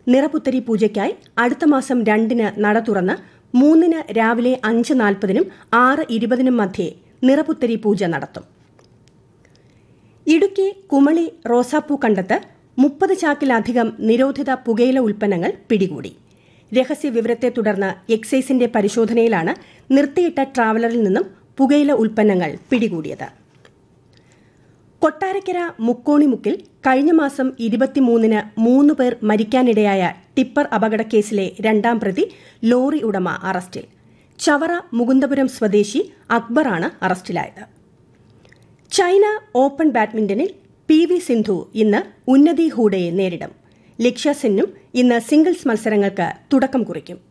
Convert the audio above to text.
നിറപുത്തരി പൂജയ്ക്കായി അടുത്ത മാസം രണ്ടിന് നട തുറന്ന് മൂന്നിന് രാവിലെ അഞ്ച് നാൽപ്പതിനും ആറ് ഇരുപതിനും മധ്യേ നിറപുത്തരി പൂജ നടത്തും ഇടുക്കി കുമളി റോസാപ്പൂ കണ്ടത്ത് മുപ്പത് ചാക്കിലധികം നിരോധിത പുകയില ഉൽപ്പന്നങ്ങൾ പിടികൂടി രഹസ്യ വിവരത്തെ തുടർന്ന് എക്സൈസിന്റെ പരിശോധനയിലാണ് നിർത്തിയിട്ട ട്രാവലറിൽ നിന്നും പുകയില ഉൽപ്പന്നങ്ങൾ പിടികൂടിയത് കൊട്ടാരക്കര മുക്കോണിമുക്കിൽ കഴിഞ്ഞ മാസം ഇരുപത്തിമൂന്നിന് മൂന്ന് പേർ മരിക്കാനിടയായ ടിപ്പർ അപകടക്കേസിലെ രണ്ടാം പ്രതി ലോറി ഉടമ അറസ്റ്റിൽ ചവറ മുകുന്ദപുരം സ്വദേശി അക്ബറാണ് അറസ്റ്റിലായത് ചൈന ഓപ്പൺ ബാഡ്മിന്റണിൽ പി വി സിന്ധു ഇന്ന് ഉന്നതി ഹൂഡയെ നേരിടും ലക്ഷ്യ സെന്നും ഇന്ന് സിംഗിൾസ് മത്സരങ്ങൾക്ക് തുടക്കം കുറിക്കും